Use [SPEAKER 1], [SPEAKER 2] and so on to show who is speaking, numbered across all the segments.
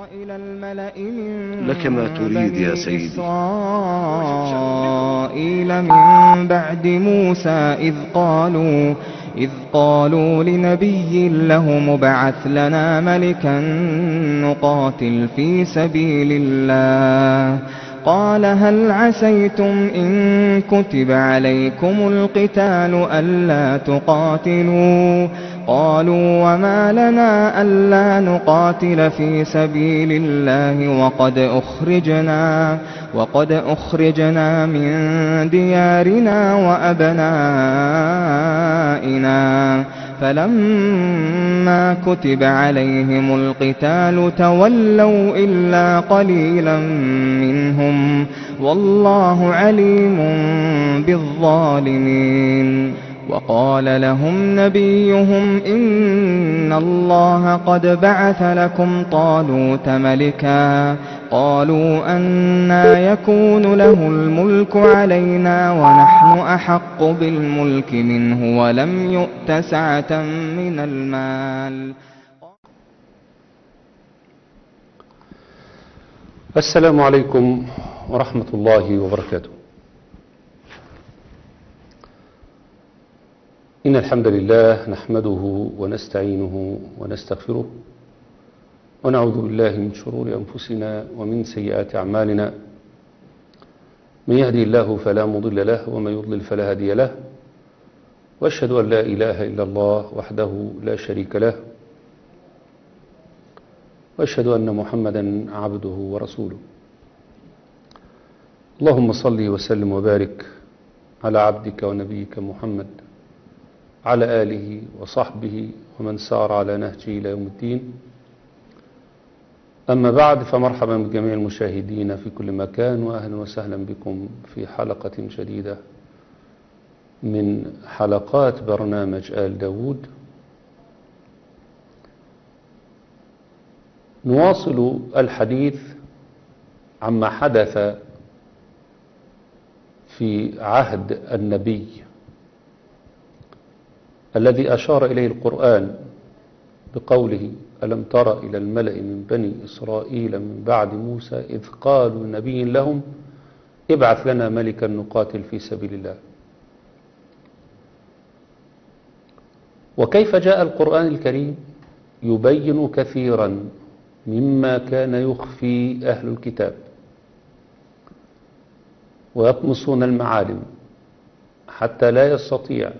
[SPEAKER 1] إلى الملأ من
[SPEAKER 2] لك ما تريد يا
[SPEAKER 1] بني
[SPEAKER 2] سيدي.
[SPEAKER 1] إسرائيل من بعد موسى إذ قالوا إذ قالوا لنبي له مبعث لنا ملكا نقاتل في سبيل الله قال هل عسيتم إن كتب عليكم القتال ألا تقاتلوا قالوا وما لنا ألا نقاتل في سبيل الله وقد أخرجنا وقد أخرجنا من ديارنا وأبنائنا فلما كتب عليهم القتال تولوا إلا قليلا منهم والله عليم بالظالمين وقال لهم نبيهم إن الله قد بعث لكم طالوت ملكا قالوا أنا يكون له الملك علينا ونحن أحق بالملك منه ولم يؤت سعة من المال
[SPEAKER 3] السلام عليكم ورحمة الله وبركاته إن الحمد لله نحمده ونستعينه ونستغفره ونعوذ بالله من شرور أنفسنا ومن سيئات أعمالنا من يهدي الله فلا مضل له ومن يضلل فلا هادي له وأشهد أن لا إله إلا الله وحده لا شريك له وأشهد أن محمدا عبده ورسوله اللهم صل وسلم وبارك على عبدك ونبيك محمد على آله وصحبه ومن سار على نهجه إلى يوم الدين أما بعد فمرحبا بجميع المشاهدين في كل مكان وأهلا وسهلا بكم في حلقة جديدة من حلقات برنامج آل داود نواصل الحديث عما حدث في عهد النبي الذي أشار إليه القرآن بقوله ألم تر إلى الملأ من بني إسرائيل من بعد موسى إذ قالوا نبي لهم ابعث لنا ملكا نقاتل في سبيل الله وكيف جاء القرآن الكريم يبين كثيرا مما كان يخفي أهل الكتاب ويطمسون المعالم حتى لا يستطيع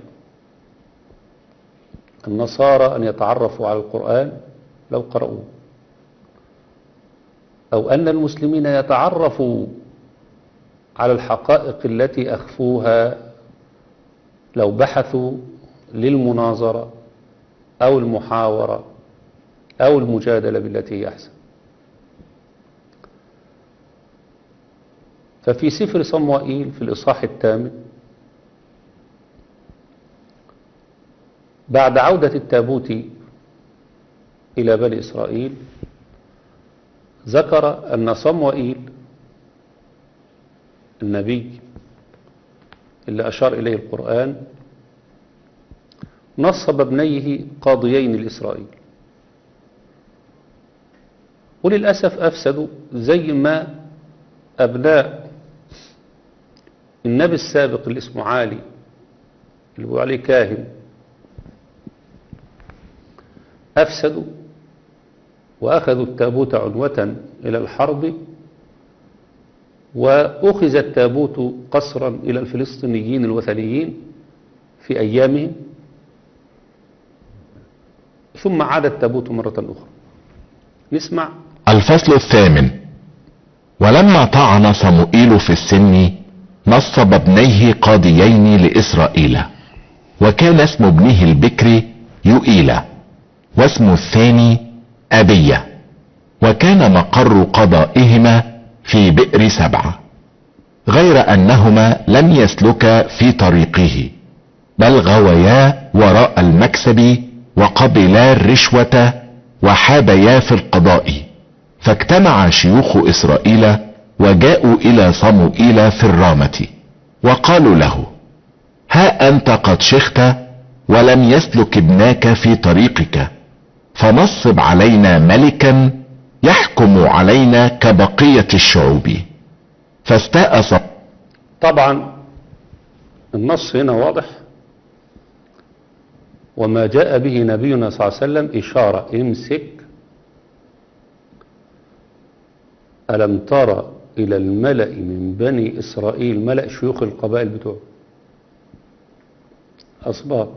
[SPEAKER 3] النصارى أن يتعرفوا على القرآن لو قرأوه أو أن المسلمين يتعرفوا على الحقائق التي أخفوها لو بحثوا للمناظرة أو المحاورة أو المجادلة بالتي هي أحسن ففي سفر صموئيل في الإصحاح الثامن بعد عودة التابوت إلى بني إسرائيل ذكر أن صموئيل النبي اللي أشار إليه القرآن نصب ابنيه قاضيين لإسرائيل وللأسف أفسدوا زي ما أبناء النبي السابق اللي اسمه عالي اللي بيقول عليه كاهن أفسدوا وأخذوا التابوت عنوة إلى الحرب وأخذ التابوت قصرا إلى الفلسطينيين الوثنيين في أيامهم ثم عاد التابوت مرة أخرى نسمع
[SPEAKER 4] الفصل الثامن ولما طعن صموئيل في السن نصب ابنيه قاضيين لإسرائيل وكان اسم ابنه البكر يؤيلا واسم الثاني أبية وكان مقر قضائهما في بئر سبعة غير أنهما لم يسلكا في طريقه بل غويا وراء المكسب وقبلا الرشوة وحابيا في القضاء فاجتمع شيوخ إسرائيل وجاءوا إلى صموئيل في الرامة وقالوا له ها أنت قد شخت ولم يسلك ابناك في طريقك فنصب علينا ملكا يحكم علينا كبقية الشعوب فاستاء ص-
[SPEAKER 3] طبعا النص هنا واضح وما جاء به نبينا صلى الله عليه وسلم إشارة امسك ألم ترى إلى الملأ من بني إسرائيل ملأ شيوخ القبائل بتوعه أصباط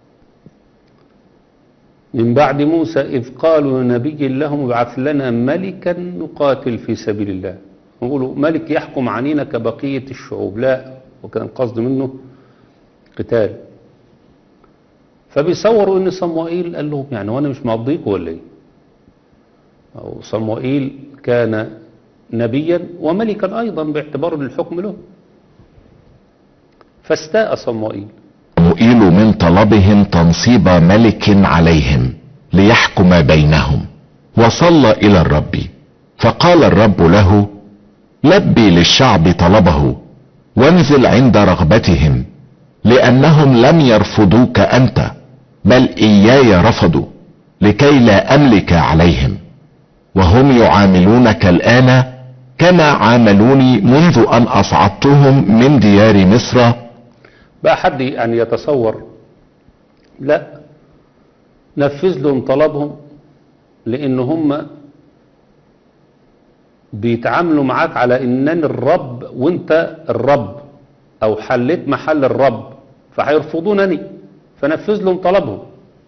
[SPEAKER 3] من بعد موسى إذ قالوا لنبي لهم ابعث لنا ملكا نقاتل في سبيل الله يقولوا ملك يحكم عنينا كبقية الشعوب لا وكان القصد منه قتال فبيصوروا ان صموئيل قال لهم يعني وانا مش مقضيكوا ولا ايه أو صموئيل كان نبيا وملكا ايضا باعتباره الحكم له فاستاء صموئيل
[SPEAKER 4] صموئيل من طلبهم تنصيب ملك عليهم ليحكم بينهم وصلى الى الرب فقال الرب له لبي للشعب طلبه وانزل عند رغبتهم لانهم لم يرفضوك انت بل اياي رفضوا لكي لا املك عليهم وهم يعاملونك الان كما عاملوني منذ ان اصعدتهم من ديار مصر
[SPEAKER 3] بقى حد يعني يتصور لا نفذ لهم طلبهم لان هم بيتعاملوا معاك على انني الرب وانت الرب او حليت محل الرب فهيرفضونني فنفذ لهم طلبهم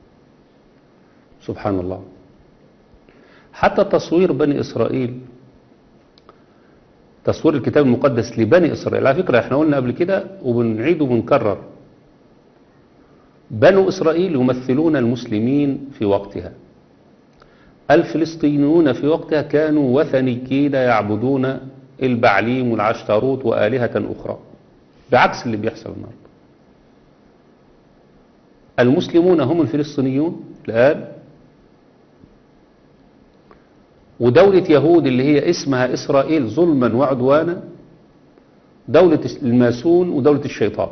[SPEAKER 3] سبحان الله حتى تصوير بني اسرائيل تصوير الكتاب المقدس لبني اسرائيل على فكره احنا قلنا قبل كده وبنعيد وبنكرر بنو اسرائيل يمثلون المسلمين في وقتها الفلسطينيون في وقتها كانوا وثنيين يعبدون البعليم والعشتاروت وآلهة أخرى بعكس اللي بيحصل النهارده المسلمون هم الفلسطينيون الآن ودولة يهود اللي هي اسمها إسرائيل ظلما وعدوانا دولة الماسون ودولة الشيطان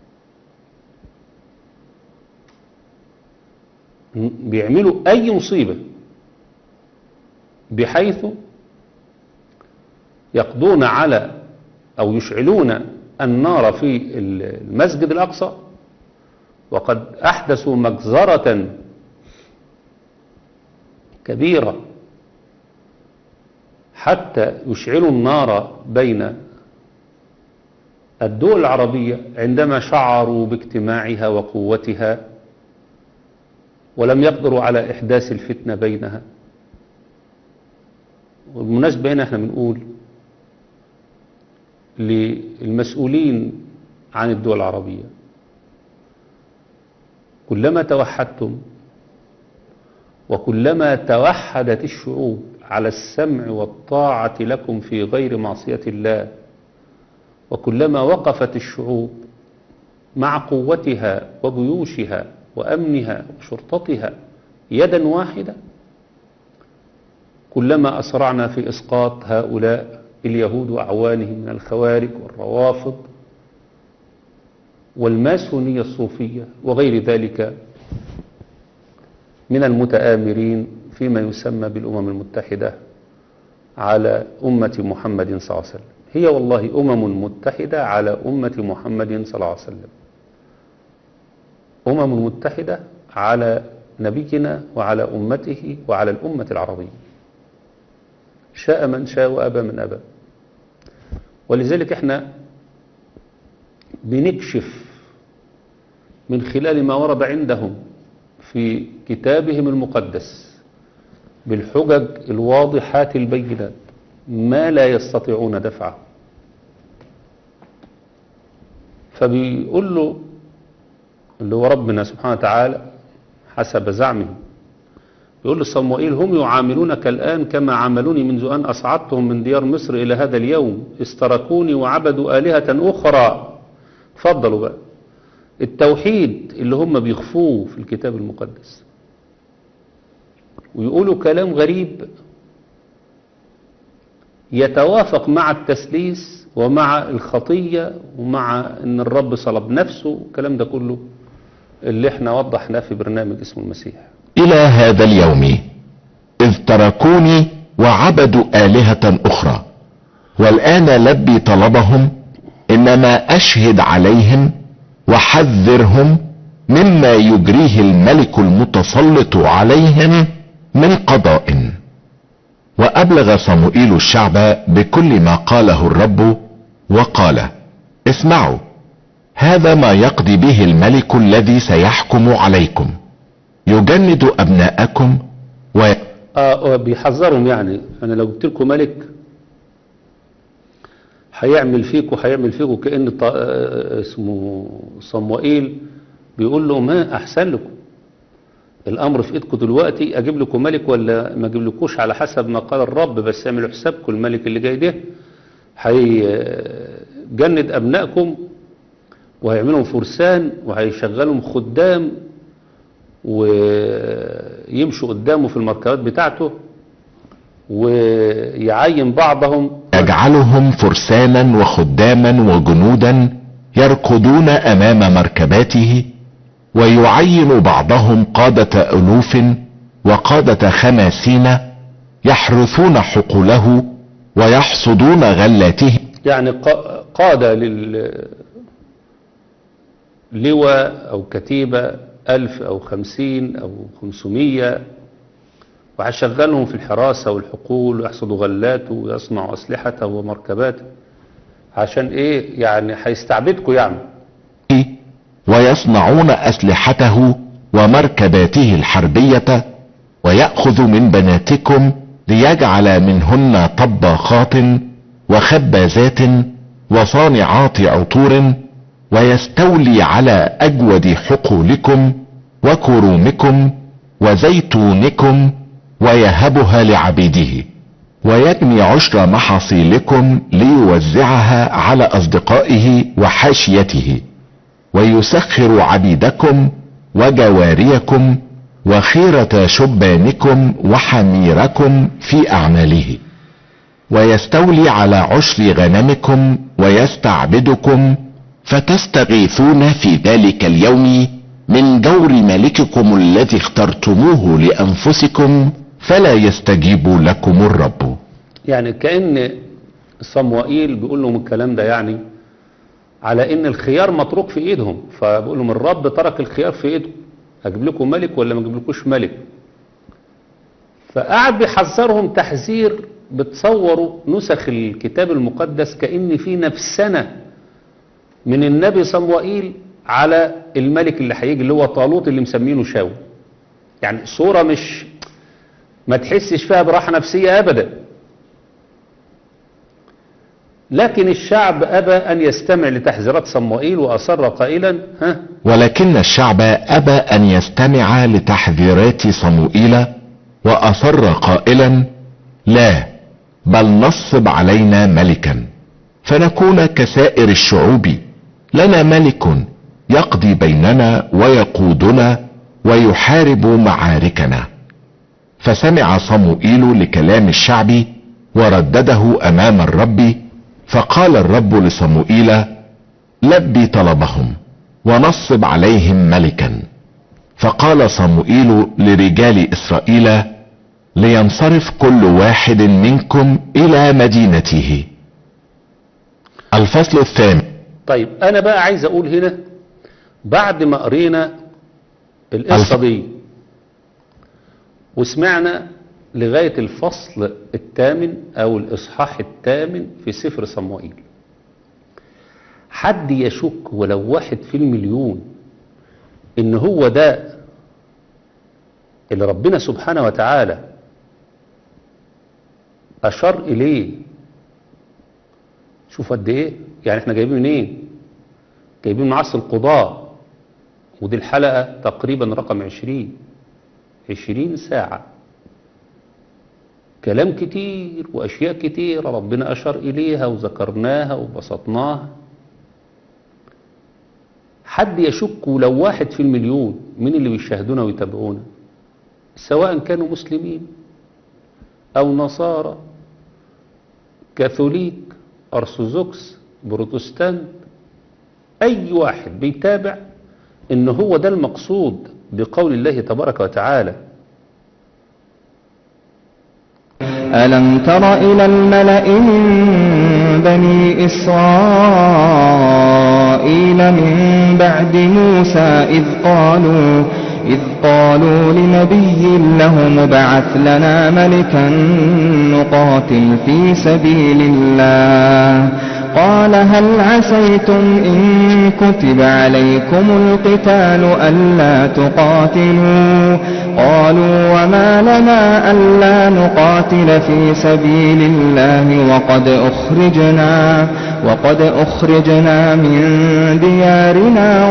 [SPEAKER 3] بيعملوا أي مصيبة بحيث يقضون على أو يشعلون النار في المسجد الأقصى وقد أحدثوا مجزرة كبيرة حتى يشعلوا النار بين الدول العربية عندما شعروا باجتماعها وقوتها ولم يقدروا على إحداث الفتنة بينها والمناسبة هنا احنا بنقول للمسؤولين عن الدول العربية كلما توحدتم وكلما توحدت الشعوب على السمع والطاعة لكم في غير معصية الله وكلما وقفت الشعوب مع قوتها وجيوشها وأمنها وشرطتها يدا واحدة كلما أسرعنا في إسقاط هؤلاء اليهود وأعوانهم من الخوارج والروافض والماسونية الصوفية وغير ذلك من المتآمرين فيما يسمى بالأمم المتحدة على أمة محمد صلى الله عليه وسلم هي والله أمم متحدة على أمة محمد صلى الله عليه وسلم أمم متحدة على نبينا وعلى أمته وعلى الأمة العربية شاء من شاء وأبى من أبى ولذلك احنا بنكشف من خلال ما ورد عندهم في كتابهم المقدس بالحجج الواضحات البينات ما لا يستطيعون دفعه فبيقول له اللي هو ربنا سبحانه وتعالى حسب زعمه يقول لصموئيل هم يعاملونك الآن كما عاملوني منذ أن أصعدتهم من ديار مصر إلى هذا اليوم استركوني وعبدوا آلهة أخرى تفضلوا بقى التوحيد اللي هم بيخفوه في الكتاب المقدس ويقولوا كلام غريب يتوافق مع التسليس ومع الخطية ومع ان الرب صلب نفسه الكلام ده كله اللي احنا وضحناه في برنامج اسمه المسيح
[SPEAKER 4] الى هذا اليوم اذ تركوني وعبدوا آلهة أخرى والآن لبي طلبهم إنما أشهد عليهم وحذرهم مما يجريه الملك المتسلط عليهم من قضاء وأبلغ صموئيل الشعب بكل ما قاله الرب وقال اسمعوا هذا ما يقضي به الملك الذي سيحكم عليكم يجند أبناءكم و
[SPEAKER 3] اه بيحذرهم يعني انا لو جبت لكم ملك هيعمل فيك وهيعمل فيك وكأن ط- آه، اسمه صموئيل بيقول له ما احسن لكم الامر في ايدكم دلوقتي اجيب لكم ملك ولا ما اجيب لكوش على حسب ما قال الرب بس اعملوا حسابكم الملك اللي جاي ده هيجند ابنائكم وهيعملهم فرسان وهيشغلهم خدام ويمشوا قدامه في المركبات بتاعته ويعين بعضهم
[SPEAKER 4] يجعلهم فرسانا وخداما وجنودا يركضون امام مركباته ويعين بعضهم قادة الوف وقادة خماسين يحرثون حقوله ويحصدون غلاته
[SPEAKER 3] يعني قا- قادة لل لواء أو كتيبة ألف أو خمسين أو خمسمية وهشغلهم في الحراسة والحقول ويحصدوا غلاته ويصنعوا أسلحته ومركباته عشان إيه يعني هيستعبدكم يعني
[SPEAKER 4] ويصنعون اسلحته ومركباته الحربية ويأخذ من بناتكم ليجعل منهن طباخات وخبازات وصانعات عطور ويستولي على اجود حقولكم وكرومكم وزيتونكم ويهبها لعبيده ويجني عشر محاصيلكم ليوزعها على اصدقائه وحاشيته ويسخر عبيدكم وجواريكم وخيرة شبانكم وحميركم في اعماله ويستولي على عشر غنمكم ويستعبدكم فتستغيثون في ذلك اليوم من جور ملككم الذي اخترتموه لانفسكم فلا يستجيب لكم الرب
[SPEAKER 3] يعني كأن صموئيل بيقول لهم الكلام ده يعني على ان الخيار متروك في ايدهم فبيقول لهم الرب ترك الخيار في ايدكم اجيب لكم ملك ولا ما اجيب لكوش ملك فقعد بيحذرهم تحذير بتصوروا نسخ الكتاب المقدس كأن في نفسنا من النبي صموئيل على الملك اللي هيجي اللي هو طالوت اللي مسمينه شاول يعني صورة مش ما تحسش فيها براحة نفسية أبدا لكن الشعب أبى أن يستمع لتحذيرات صموئيل وأصر قائلا ها
[SPEAKER 4] ولكن الشعب ابى ان يستمع لتحذيرات صموئيل واصر قائلا لا بل نصب علينا ملكا فنكون كسائر الشعوب لنا ملك يقضي بيننا ويقودنا ويحارب معاركنا فسمع صموئيل لكلام الشعب وردده امام الرب فقال الرب لصموئيل لبي طلبهم ونصب عليهم ملكا فقال صموئيل لرجال اسرائيل لينصرف كل واحد منكم الى مدينته الفصل الثامن
[SPEAKER 3] طيب أنا بقى عايز أقول هنا بعد ما قرينا القصة
[SPEAKER 4] الف-
[SPEAKER 3] دي وسمعنا لغاية الفصل الثامن أو الإصحاح الثامن في سفر صموئيل حد يشك ولو واحد في المليون إن هو ده اللي ربنا سبحانه وتعالى أشار إليه شوف قد إيه يعني إحنا جايبين منين جايبين من عصر القضاء ودي الحلقة تقريبا رقم عشرين عشرين ساعة كلام كتير وأشياء كتير ربنا أشار إليها وذكرناها وبسطناها حد يشك لو واحد في المليون من اللي بيشاهدونا ويتابعونا سواء كانوا مسلمين أو نصارى كاثوليك أرثوذكس بروتستانت أي واحد بيتابع إن هو ده المقصود بقول الله تبارك وتعالى
[SPEAKER 1] ألم تر إلى الملأ من بني إسرائيل من بعد موسى إذ قالوا إذ قالوا لنبي له مبعث لنا ملكا نقاتل في سبيل الله قال هل عسيتم إن كتب عليكم القتال ألا تقاتلوا قالوا وما لنا ألا نقاتل في سبيل الله وقد أخرجنا وقد أخرجنا من ديارنا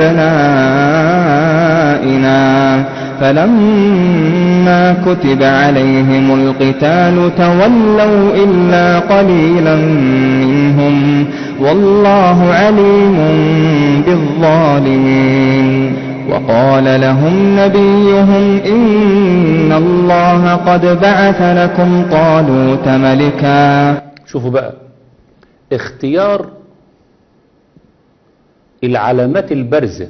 [SPEAKER 1] وأبنائنا فلما كتب عليهم القتال تولوا إلا قليلا منهم والله عليم بالظالمين وقال لهم نبيهم إن الله قد بعث لكم طالوت ملكا
[SPEAKER 3] شوفوا بقى اختيار العلامات البارزة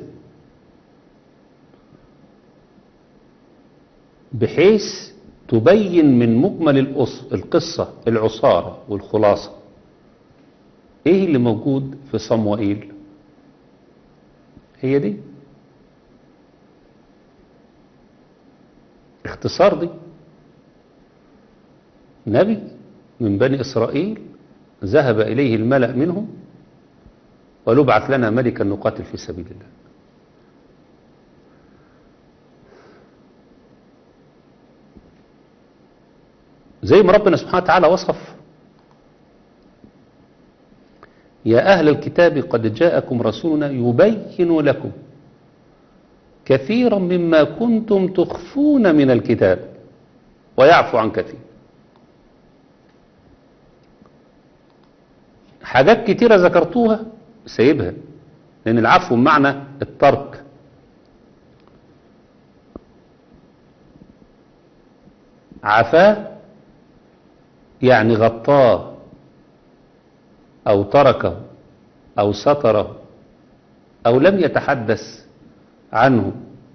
[SPEAKER 3] بحيث تبين من مجمل القص- القصة العصارة والخلاصة ايه اللي موجود في صموئيل هي دي اختصار دي نبي من بني إسرائيل ذهب إليه الملأ منهم قالوا ابعث لنا ملكا نقاتل في سبيل الله زي ما ربنا سبحانه وتعالى وصف يا أهل الكتاب قد جاءكم رسولنا يبين لكم كثيرا مما كنتم تخفون من الكتاب ويعفو عن كثير حاجات كتيرة ذكرتوها سيبها لأن العفو بمعنى الترك عفاه يعني غطاه أو تركه أو ستره أو لم يتحدث عنه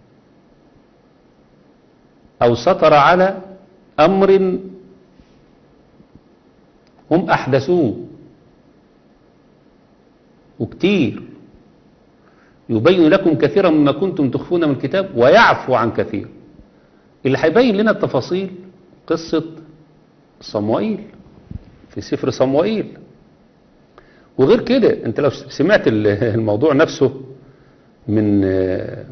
[SPEAKER 3] أو ستر على أمر هم أحدثوه وكتير يبين لكم كثيرا مما كنتم تخفون من الكتاب ويعفو عن كثير اللي هيبين لنا التفاصيل قصة صموئيل في سفر صموئيل وغير كده انت لو سمعت ال- الموضوع نفسه من آه،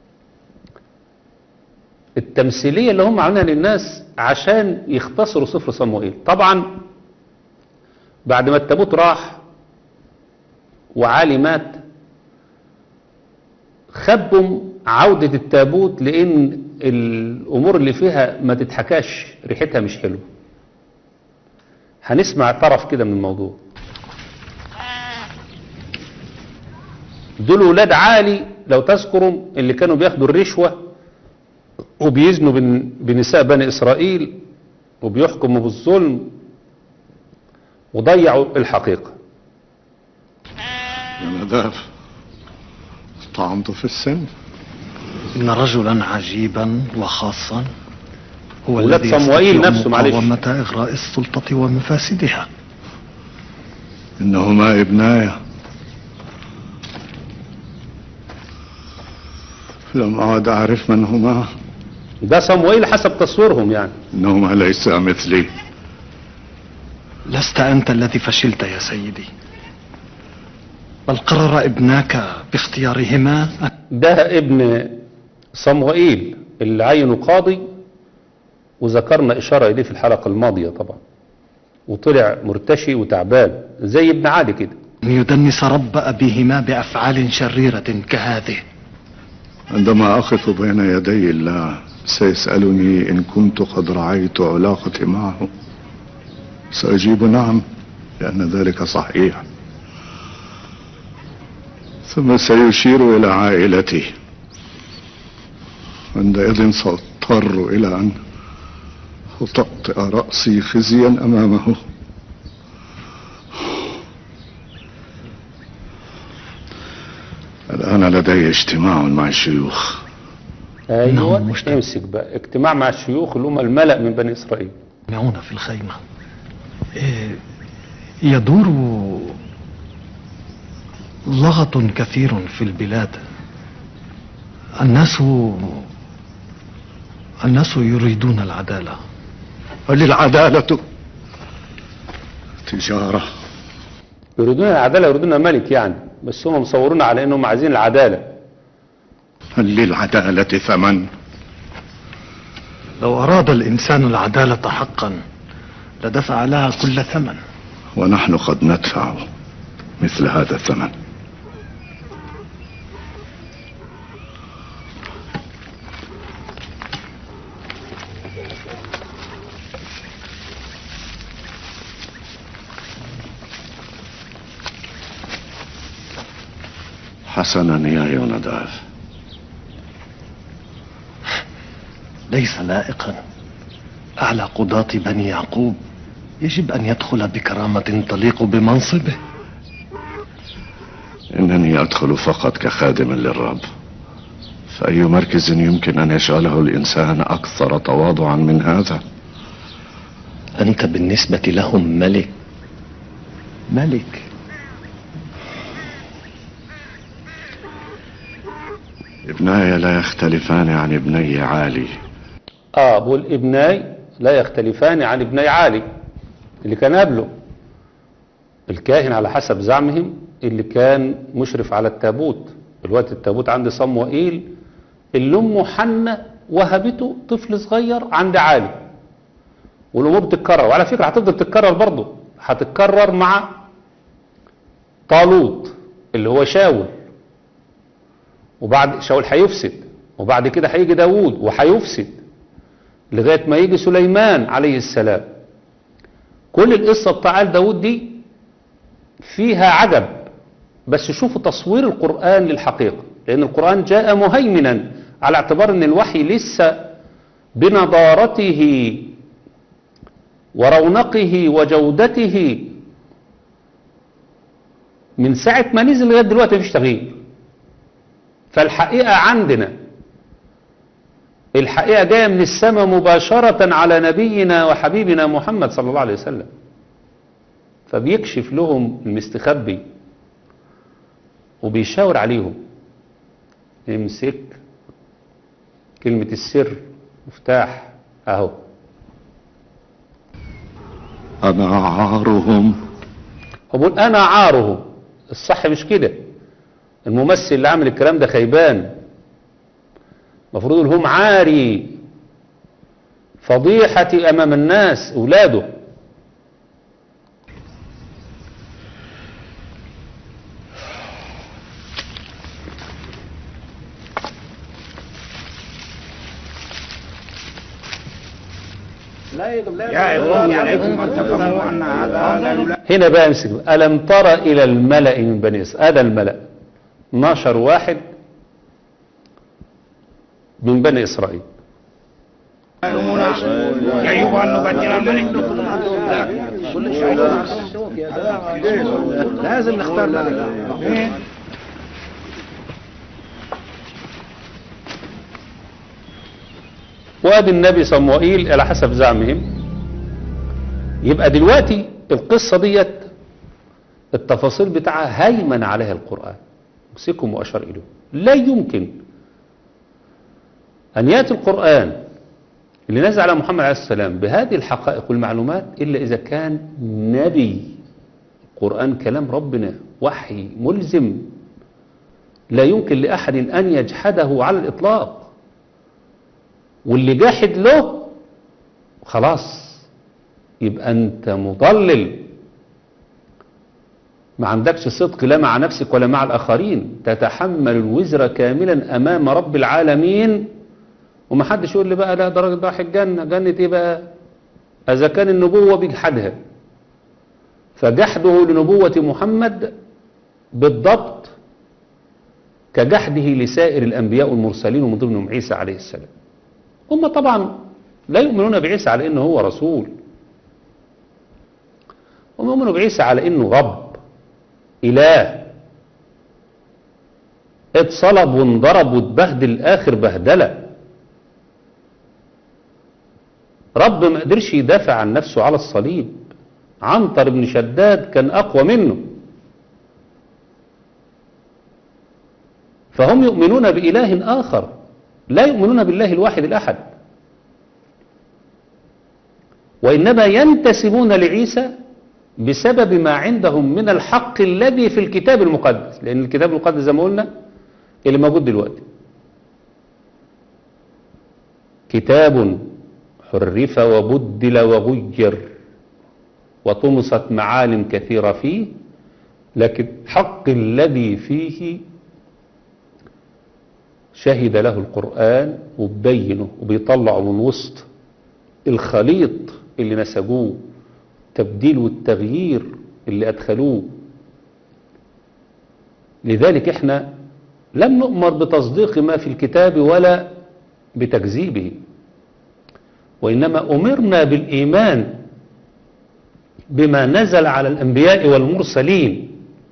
[SPEAKER 3] التمثيلية اللي هم عاملينها للناس عشان يختصروا سفر صموئيل طبعا بعد ما التابوت راح وعالي مات خبوا عودة التابوت لأن الأمور اللي فيها ما تتحكاش ريحتها مش حلوة هنسمع طرف كده من الموضوع دول ولاد عالي لو تذكروا اللي كانوا بياخدوا الرشوة وبيزنوا بن- بنساء بني إسرائيل وبيحكموا بالظلم وضيعوا الحقيقة
[SPEAKER 2] يا نداف طعنت في السن
[SPEAKER 5] إن رجلا عجيبا وخاصا هو
[SPEAKER 3] ولاد
[SPEAKER 5] الذي
[SPEAKER 3] صموئيل
[SPEAKER 5] يستطيع
[SPEAKER 3] نفسه، معلش.
[SPEAKER 5] مقاومة إغراء السلطة ومفاسدها
[SPEAKER 2] إنهما ابناي لم أعد أعرف من هما
[SPEAKER 3] ده صموئيل حسب تصويرهم يعني
[SPEAKER 2] إنهما ليسا مثلي
[SPEAKER 5] لست أنت الذي فشلت يا سيدي بل قرر ابناك باختيارهما
[SPEAKER 3] ده ابن صموئيل اللي عينه قاضي وذكرنا إشارة إليه في الحلقة الماضية طبعا وطلع مرتشي وتعبان زي ابن عادي كده
[SPEAKER 5] أن يدنس رب أبيهما بأفعال شريرة كهذه
[SPEAKER 2] عندما أقف بين يدي الله سيسألني إن كنت قد رعيت علاقتي معه سأجيب نعم لأن ذلك صحيح ثم سيشير إلى عائلتي عندئذ سأضطر إلى أن أطأطئ رأسي خزيا أمامه الآن لدي اجتماع مع الشيوخ
[SPEAKER 3] ايوه
[SPEAKER 5] نعم، مشتاق.
[SPEAKER 3] امسك بقى اجتماع مع الشيوخ اللي هم الملأ من بني اسرائيل
[SPEAKER 5] يجمعون في الخيمة إيه، يدور لغط كثير في البلاد الناس الناس يريدون العدالة
[SPEAKER 2] هل العدالة تجارة
[SPEAKER 3] يريدون العدالة يريدون الملك يعني بس هم مصورون على انهم عايزين العدالة
[SPEAKER 2] هل للعدالة ثمن
[SPEAKER 5] لو أراد الإنسان العدالة حقا لدفع لها كل ثمن
[SPEAKER 2] ونحن قد ندفع مثل هذا الثمن حسنا يا يوناداف
[SPEAKER 5] ليس لائقا أعلى قضاة بني يعقوب يجب أن يدخل بكرامة تليق بمنصبه
[SPEAKER 2] إنني أدخل فقط كخادم للرب فأي مركز يمكن أن يجعله الإنسان أكثر تواضعا من هذا
[SPEAKER 5] أنت بالنسبة لهم ملك ملك
[SPEAKER 2] ابناي لا يختلفان عن ابني عالي
[SPEAKER 3] اه بقول ابناي لا يختلفان عن ابني عالي اللي كان قبله الكاهن على حسب زعمهم اللي كان مشرف على التابوت الوقت التابوت عند صموئيل اللي امه حنة وهبته طفل صغير عند عالي والامور بتتكرر وعلى فكرة هتفضل تتكرر برضه هتتكرر مع طالوت اللي هو شاول وبعد شاول هيفسد وبعد كده هيجي داوود وهيفسد لغاية ما يجي سليمان عليه السلام كل القصة بتاع آل داود دي فيها عجب بس شوفوا تصوير القرآن للحقيقة لأن القرآن جاء مهيمنا على اعتبار أن الوحي لسه بنضارته ورونقه وجودته من ساعة ما نزل لغاية دلوقتي مفيش تغيير فالحقيقة عندنا الحقيقة جاية من السماء مباشرة على نبينا وحبيبنا محمد صلى الله عليه وسلم فبيكشف لهم المستخبي وبيشاور عليهم امسك كلمة السر مفتاح اهو
[SPEAKER 2] أنا عارهم
[SPEAKER 3] هو بيقول انا عارهم الصح مش كده الممثل اللي عامل الكلام ده خيبان المفروض يقول هم عاري فضيحتي امام الناس اولاده هنا بقى امسك بقى. ألم تر إلى الملأ من بني إسرائيل هذا الملأ 12 واحد من بني إسرائيل
[SPEAKER 1] يجب أن نبدل الملك لازم نختار ملك
[SPEAKER 3] وادي النبي صموئيل على حسب زعمهم يبقى دلوقتي القصة ديت التفاصيل بتاعها هيمن عليها القرآن امسكهم وأشار إليهم لا يمكن أن يأتي القرآن اللي نزل على محمد عليه السلام بهذه الحقائق والمعلومات إلا إذا كان نبي القرآن كلام ربنا وحي ملزم لا يمكن لأحد أن يجحده على الإطلاق واللي جاحد له خلاص يبقى أنت مضلل ما عندكش صدق لا مع نفسك ولا مع الآخرين تتحمل الوزر كاملا أمام رب العالمين وما حدش يقول لي بقى لا درجة راح الجنة جنة ايه بقى اذا كان النبوة بيجحدها فجحده لنبوة محمد بالضبط كجحده لسائر الانبياء والمرسلين ومن ضمنهم عيسى عليه السلام هم طبعا لا يؤمنون بعيسى على انه هو رسول هم يؤمنوا بعيسى على انه رب اله اتصلب وانضرب واتبهدل اخر بهدله رب ما قدرش يدافع عن نفسه على الصليب عنتر بن شداد كان أقوى منه فهم يؤمنون بإله آخر لا يؤمنون بالله الواحد الأحد وإنما ينتسبون لعيسى بسبب ما عندهم من الحق الذي في الكتاب المقدس لأن الكتاب المقدس زي ما قلنا اللي موجود دلوقتي كتاب حرف وبدل وغير وطمست معالم كثيرة فيه لكن حق الذي فيه شهد له القرآن وبينه وبيطلعه من وسط الخليط اللي نسجوه التبديل والتغيير اللي أدخلوه لذلك احنا لم نؤمر بتصديق ما في الكتاب ولا بتكذيبه وإنما أمرنا بالإيمان بما نزل على الأنبياء والمرسلين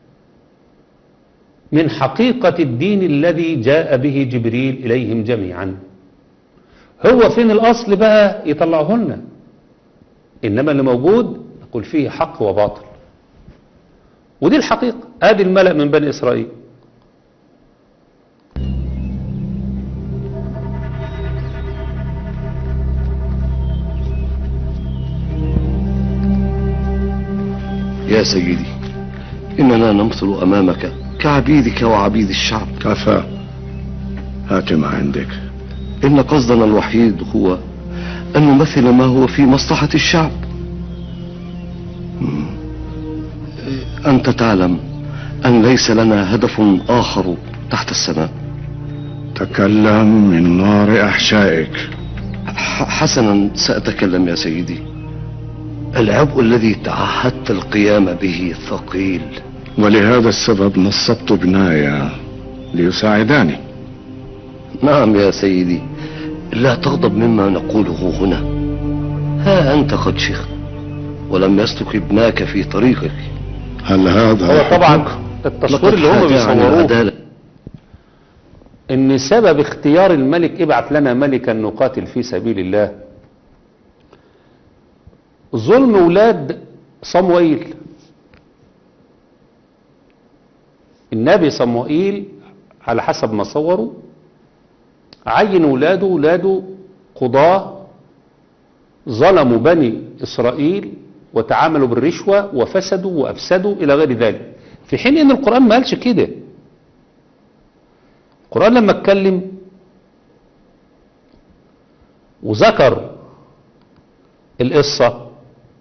[SPEAKER 3] من حقيقة الدين الذي جاء به جبريل إليهم جميعا هو فين الأصل بقى يطلعه لنا إنما اللي موجود نقول فيه حق وباطل ودي الحقيقة ادي الملأ من بني إسرائيل
[SPEAKER 6] يا سيدي إننا نمثل أمامك كعبيدك وعبيد الشعب
[SPEAKER 2] كفى هات ما عندك
[SPEAKER 6] إن قصدنا الوحيد هو أن نمثل ما هو في مصلحة الشعب أنت تعلم أن ليس لنا هدف آخر تحت السماء
[SPEAKER 2] تكلم من نار أحشائك
[SPEAKER 6] ح- حسنا سأتكلم يا سيدي العبء الذي تعهدت القيام به ثقيل
[SPEAKER 2] ولهذا السبب نصبت ابناي ليساعداني
[SPEAKER 6] نعم يا سيدي لا تغضب مما نقوله هنا ها أنت قد شيخت ولم يسلك ابناك في طريقك
[SPEAKER 2] هل هذا
[SPEAKER 3] هو طبعا
[SPEAKER 2] حكمك؟
[SPEAKER 3] التصوير اللي هم
[SPEAKER 6] حاجة عن
[SPEAKER 3] بيصوروه
[SPEAKER 6] العدالة
[SPEAKER 3] ان سبب اختيار الملك ابعث لنا ملكا نقاتل في سبيل الله ظلم ولاد صموئيل النبي صموئيل على حسب ما صوروا عين ولاده ولاده قضاة ظلموا بني إسرائيل وتعاملوا بالرشوة وفسدوا وأفسدوا إلى غير ذلك في حين أن القرآن ما قالش كده القرآن لما اتكلم وذكر القصة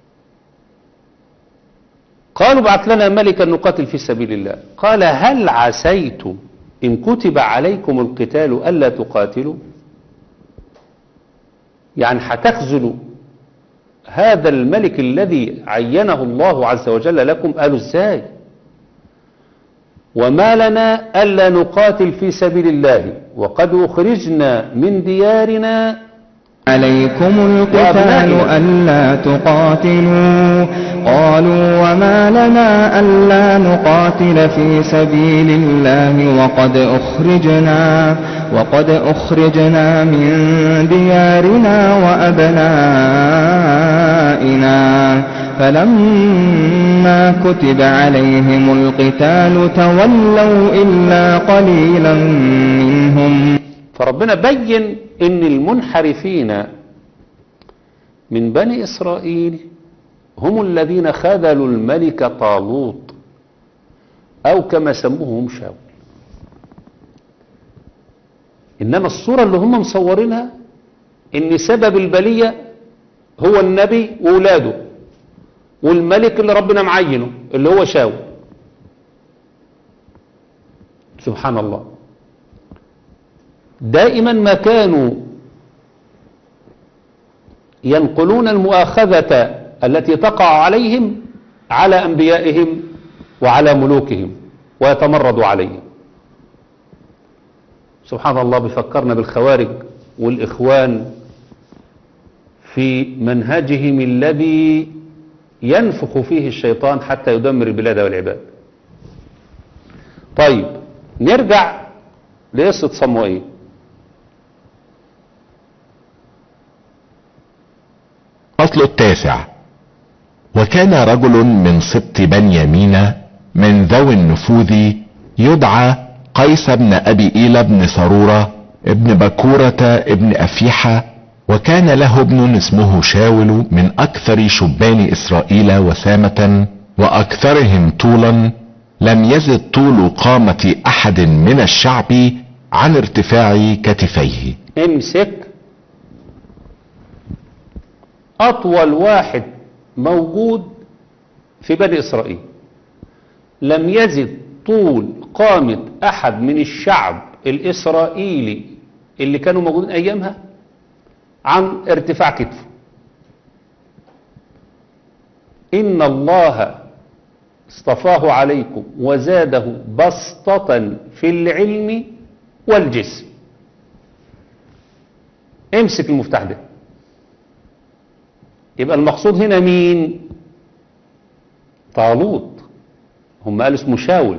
[SPEAKER 3] قالوا بعث لنا ملكا نقاتل في سبيل الله قال هل عسيتم إن كتب عليكم القتال ألا تقاتلوا يعني هتخذلوا هذا الملك الذي عينه الله عز وجل لكم قالوا ازاي وما لنا ألا نقاتل في سبيل الله وقد أخرجنا من ديارنا
[SPEAKER 1] عليكم القتال
[SPEAKER 3] وأبنائنا.
[SPEAKER 1] ألا تقاتلوا قالوا وما لنا ألا نقاتل في سبيل الله وقد أخرجنا وقد أخرجنا من ديارنا وأبنائنا فلما كتب عليهم القتال تولوا إلا قليلا منهم
[SPEAKER 3] فربنا بين ان المنحرفين من بني اسرائيل هم الذين خذلوا الملك طالوت او كما سموهم شاول انما الصورة اللي هم مصورينها ان سبب البلية هو النبي وولاده والملك اللي ربنا معينه اللي هو شاول سبحان الله دائما ما كانوا ينقلون المؤاخذة التي تقع عليهم على أنبيائهم وعلى ملوكهم ويتمردوا عليهم سبحان الله بيفكرنا بالخوارج والإخوان في منهجهم الذي ينفخ فيه الشيطان حتى يدمر البلاد والعباد طيب نرجع لقصة صموئيل
[SPEAKER 4] الفصل التاسع وكان رجل من سبط بنيامين من ذوي النفوذ يدعى قيس بن ابي ايلى بن سرورة ابن بكورة ابن افيحة وكان له ابن اسمه شاول من اكثر شبان اسرائيل وسامة واكثرهم طولا لم يزد طول قامة احد من الشعب عن ارتفاع كتفيه
[SPEAKER 3] امسك اطول واحد موجود في بني اسرائيل لم يزد طول قامة احد من الشعب الاسرائيلي اللي كانوا موجودين ايامها عن ارتفاع كتفه ان الله اصطفاه عليكم وزاده بسطة في العلم والجسم امسك المفتاح ده يبقى المقصود هنا مين طالوت هم قالوا اسمه شاول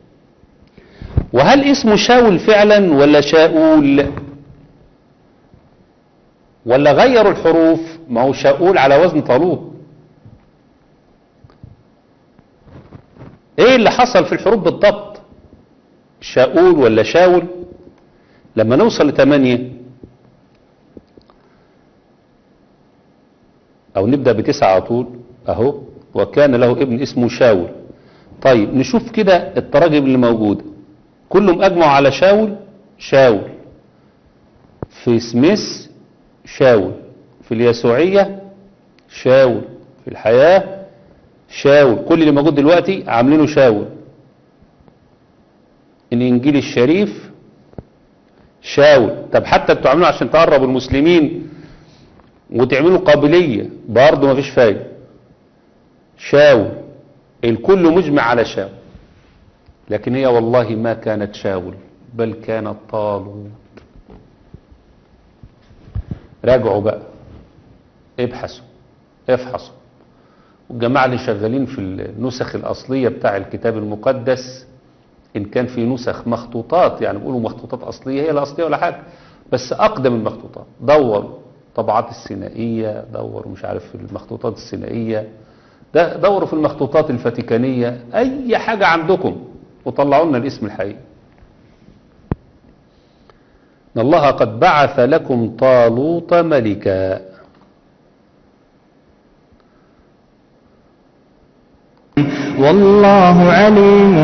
[SPEAKER 3] وهل اسمه شاول فعلا ولا شاؤول ولا غيروا الحروف ما هو شاؤول على وزن طالوت ايه اللي حصل في الحروف بالضبط شاؤول ولا شاول لما نوصل لثمانية او نبدأ بتسعة على طول اهو وكان له ابن اسمه شاول طيب نشوف كده التراجم اللي موجودة كلهم اجمعوا على شاول شاول في سميث شاول في اليسوعية شاول في الحياة شاول كل اللي موجود دلوقتي عاملينه شاول الانجيل الشريف شاول طب حتى انتوا عاملينه عشان تقربوا المسلمين وتعملوا قابلية برضه مفيش فايدة شاول الكل مجمع على شاول لكن هي والله ما كانت شاول بل كانت طالوت راجعوا بقى ابحثوا افحصوا والجماعة اللي شغالين في النسخ الأصلية بتاع الكتاب المقدس إن كان في نسخ مخطوطات يعني بيقولوا مخطوطات أصلية هي الأصلية ولا حاجة بس أقدم المخطوطات دوروا طبعات السينائية دوروا مش عارف في المخطوطات السينائية ده دوروا في المخطوطات الفاتيكانية أي حاجة عندكم وطلعوا لنا الاسم الحقيقي إن الله قد بعث لكم طالوت ملكا
[SPEAKER 1] والله عليم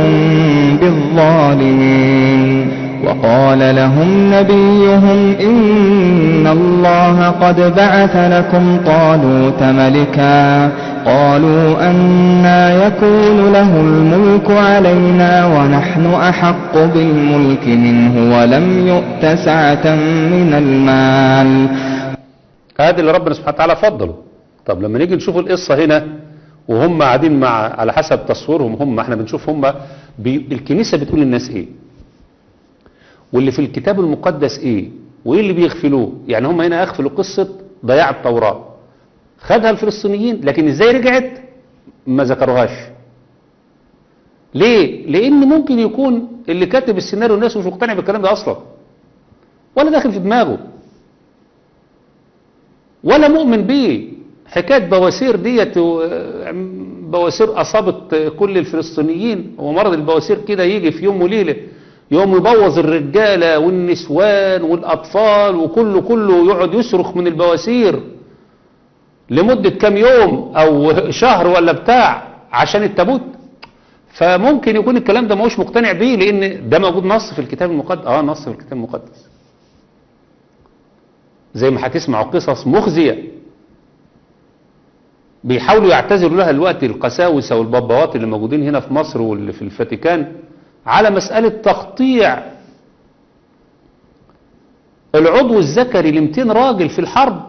[SPEAKER 1] بالظالمين وقال لهم نبيهم إن الله قد بعث لكم طالوت ملكا قالوا أنا يكون له الملك علينا ونحن أحق بالملك منه ولم يؤت سعة من المال
[SPEAKER 3] هذا اللي ربنا سبحانه وتعالى فضله طب لما نيجي نشوف القصة هنا وهم قاعدين مع على حسب تصويرهم هم احنا بنشوف هم بي الكنيسة بتقول للناس ايه واللي في الكتاب المقدس ايه وايه اللي بيغفلوه يعني هم هنا اغفلوا قصة ضياع التوراة خدها الفلسطينيين لكن ازاي رجعت ما ذكروهاش ليه لان ممكن يكون اللي كاتب السيناريو الناس مش مقتنع بالكلام ده اصلا ولا داخل في دماغه ولا مؤمن بيه حكاية بواسير ديت بواسير أصابت كل الفلسطينيين هو مرض البواسير كده يجي في يوم وليلة يوم يبوظ الرجالة والنسوان والأطفال وكله كله يقعد يصرخ من البواسير لمدة كام يوم أو شهر ولا بتاع عشان التابوت فممكن يكون الكلام ده ماهوش مقتنع بيه لأن ده موجود نص في الكتاب المقدس اه نص في الكتاب المقدس زي ما هتسمعوا قصص مخزيه بيحاولوا يعتذروا لها الوقت القساوسة والبابوات اللي موجودين هنا في مصر واللي في الفاتيكان على مسألة تقطيع العضو الذكري ل 200 راجل في الحرب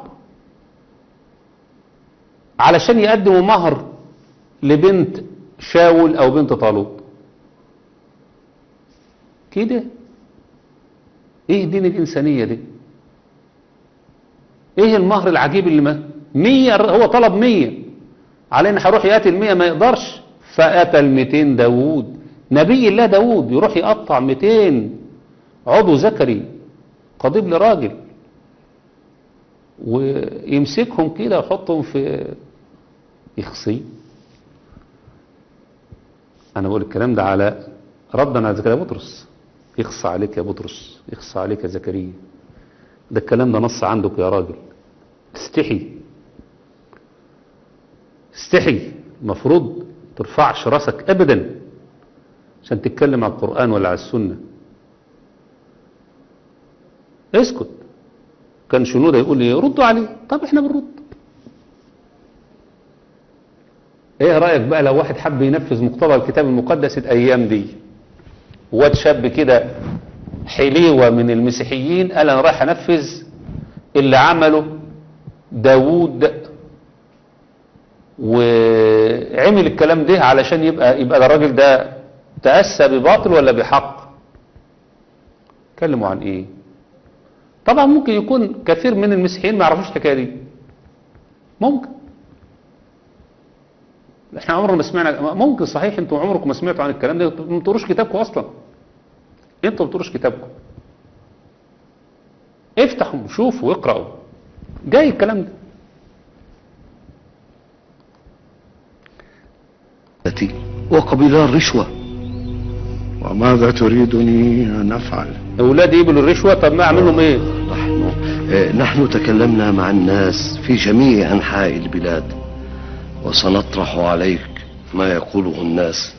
[SPEAKER 3] علشان يقدموا مهر لبنت شاول او بنت طالوت كده ايه دين الانسانية دي ايه المهر العجيب اللي ما مية هو طلب مية علينا هيروح يقتل مية ما يقدرش فقتل ميتين داوود نبي الله داوود يروح يقطع ميتين عضو ذكري قضيب لراجل ويمسكهم كده ويحطهم في يخصي انا بقول الكلام ده على ردا على زكريا بطرس يخص عليك يا بطرس يخص عليك يا زكريا ده الكلام ده نص عندك يا راجل استحي استحي المفروض ترفعش راسك ابدا عشان تتكلم على القرآن ولا على السنة اسكت كان شنودة يقول لي ردوا عليه طب احنا بنرد ايه رأيك بقى لو واحد حب ينفذ مقتضى الكتاب المقدس الايام دي واد شاب كده حليوة من المسيحيين قال انا رايح انفذ اللي عمله داوود وعمل الكلام ده علشان يبقى يبقى ده الراجل ده تأسى بباطل ولا بحق اتكلموا عن ايه طبعا ممكن يكون كثير من المسيحيين ما يعرفوش الحكايه دي ممكن احنا عمرنا ما سمعنا ممكن صحيح انتوا عمركم ما سمعتوا عن الكلام ده ما بتقروش كتابكم اصلا انتوا ما بتقروش كتابكم افتحوا شوفوا واقرأوا جاي الكلام ده
[SPEAKER 6] التي وقبلا الرشوة
[SPEAKER 2] وماذا تريدني أن أفعل
[SPEAKER 3] اولادي يقبلوا الرشوه طب ما اعمل لهم ايه
[SPEAKER 6] نحن آه، نحن تكلمنا مع الناس في جميع أنحاء البلاد وسنطرح عليك ما يقوله الناس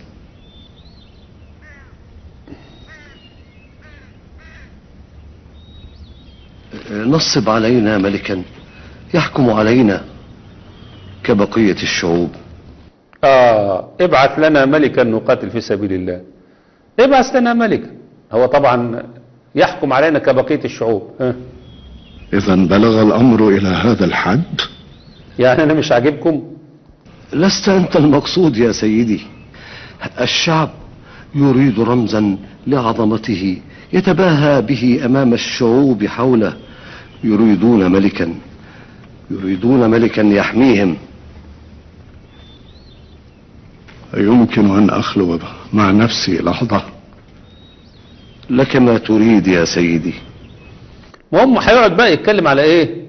[SPEAKER 6] آه، نصب علينا ملكا يحكم علينا كبقية الشعوب
[SPEAKER 3] اه ابعث لنا ملكا نقاتل في سبيل الله ابعث لنا ملكا هو طبعا يحكم علينا كبقيه الشعوب ها.
[SPEAKER 2] إذا بلغ الأمر إلى هذا الحد
[SPEAKER 3] يعني انا مش عاجبكم
[SPEAKER 6] لست أنت المقصود يا سيدي الشعب يريد رمزا لعظمته يتباهى به أمام الشعوب حوله يريدون ملكا يريدون ملكا يحميهم
[SPEAKER 2] يمكن أن أخلو مع نفسي لحظة
[SPEAKER 6] لك ما تريد يا سيدي
[SPEAKER 3] وهم هيقعد بقى يتكلم على ايه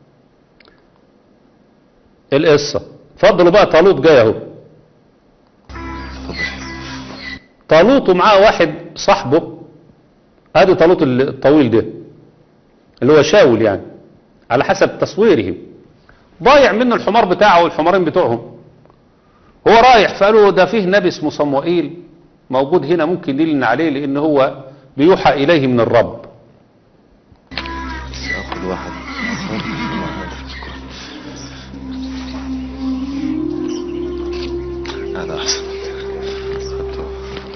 [SPEAKER 3] القصه اتفضلوا بقى طالوت جاي اهو طالوت ومعاه واحد صاحبه ادي طالوت الطويل ده اللي هو شاول يعني على حسب تصويره ضايع منه الحمار بتاعه والحمارين بتوعهم هو رايح فقالوا ده فيه نبي اسمه صموئيل موجود هنا ممكن يدلنا عليه لان هو بيوحى اليه من الرب
[SPEAKER 7] سأخذ واحد هذا أحسن أخذته.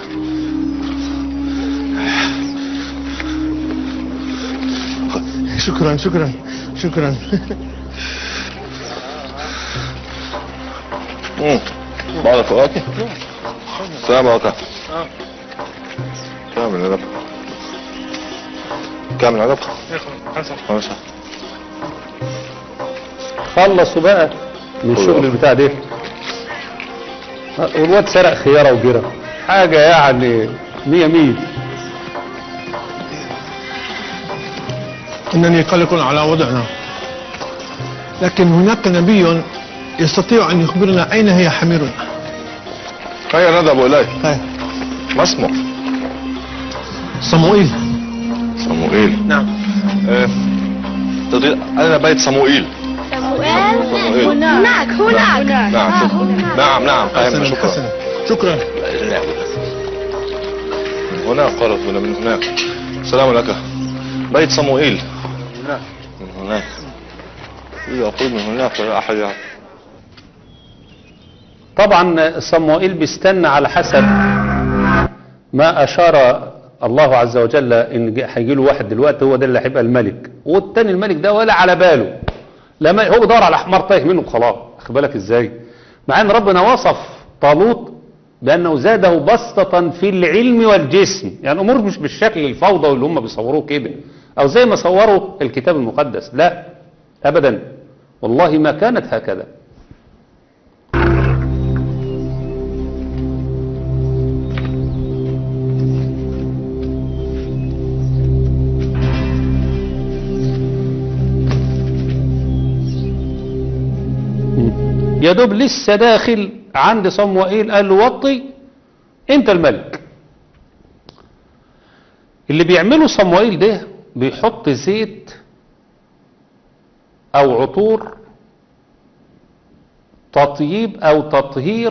[SPEAKER 8] شكرا شكرا شكرا
[SPEAKER 7] مم. بعض الفواكه السلام عليكم كامل العنب كامل العنب خلاص
[SPEAKER 3] خلصوا بقى من الشغل البتاع ده والواد سرق خيارة وجرة حاجة يعني مية مية
[SPEAKER 8] إنني قلق على وضعنا لكن هناك نبي يستطيع أن يخبرنا أين هي حميرنا
[SPEAKER 7] هيا نذهب إليه
[SPEAKER 8] طيب
[SPEAKER 7] ما اسمه
[SPEAKER 8] صموئيل
[SPEAKER 7] صموئيل
[SPEAKER 8] نعم
[SPEAKER 7] إيه. تدري أين بيت صموئيل صموئيل
[SPEAKER 9] هناك هناك
[SPEAKER 7] نعم شكرا نعم نعم فهمنا
[SPEAKER 8] حسنا
[SPEAKER 7] شكرا
[SPEAKER 8] حسنا شكرا
[SPEAKER 7] من هنا قالت ولا من هناك سلام لك بيت صموئيل من هناك يقول من هناك ولا أحد يعرف.
[SPEAKER 3] طبعا صموئيل بيستنى على حسب ما أشار الله عز وجل إن جه- هيجي له واحد دلوقتي هو ده اللي هيبقى الملك والتاني الملك ده ولا على باله لما هو دور على حمار تايه منه خلاص خد بالك ازاي مع ان ربنا وصف طالوت بأنه زاده بسطة في العلم والجسم يعني الأمور مش بالشكل الفوضى اللي هم بيصوروه كده أو زي ما صوروا الكتاب المقدس لا أبدا والله ما كانت هكذا يا دوب لسه داخل عند صموئيل قال له وطي انت الملك اللي بيعمله صموئيل ده بيحط زيت او عطور تطييب او تطهير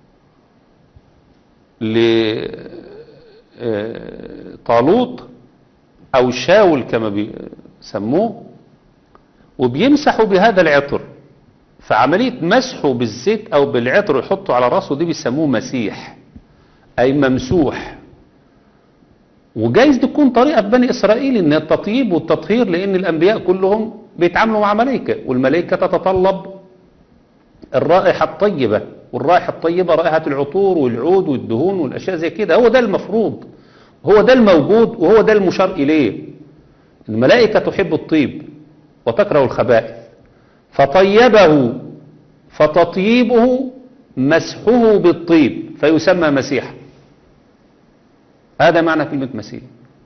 [SPEAKER 3] لطالوت او شاول كما بيسموه وبيمسحوا بهذا العطر فعملية مسحه بالزيت او بالعطر يحطه على راسه دي بيسموه مسيح اي ممسوح وجايز تكون طريقة في بني اسرائيل ان التطيب والتطهير لان الانبياء كلهم بيتعاملوا مع ملائكة والملائكة تتطلب الرائحة الطيبة والرائحة الطيبة رائحة العطور والعود والدهون والاشياء زي كده هو ده المفروض هو ده الموجود وهو ده المشار اليه الملائكة تحب الطيب وتكره الخبائث فطيبه فتطيبه مسحه بالطيب فيسمى مسيحا هذا معنى كلمة مسيح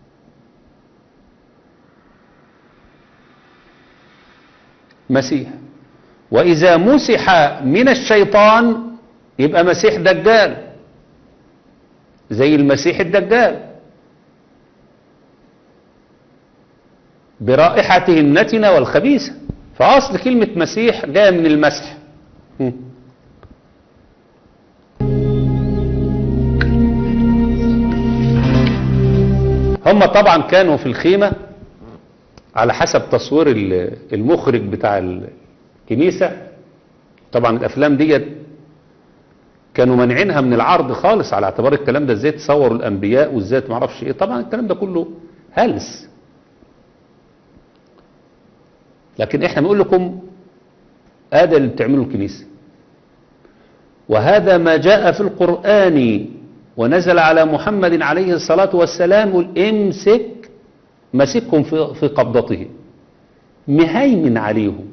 [SPEAKER 3] مسيح وإذا مسح من الشيطان يبقى مسيح دجال زي المسيح الدجال برائحته النتنة والخبيثة فأصل كلمة مسيح جاء من المسح م. هم طبعا كانوا في الخيمة على حسب تصوير المخرج بتاع الكنيسة طبعا الأفلام دي كانوا منعينها من العرض خالص على اعتبار الكلام ده ازاي تصوروا الأنبياء وازاي ما اعرفش ايه طبعا الكلام ده كله هلس لكن احنا بنقول لكم هذا اللي بتعمله الكنيسة وهذا ما جاء في القرآن ونزل على محمد عليه الصلاة والسلام الامسك مسكهم في, في قبضته مهيمن عليهم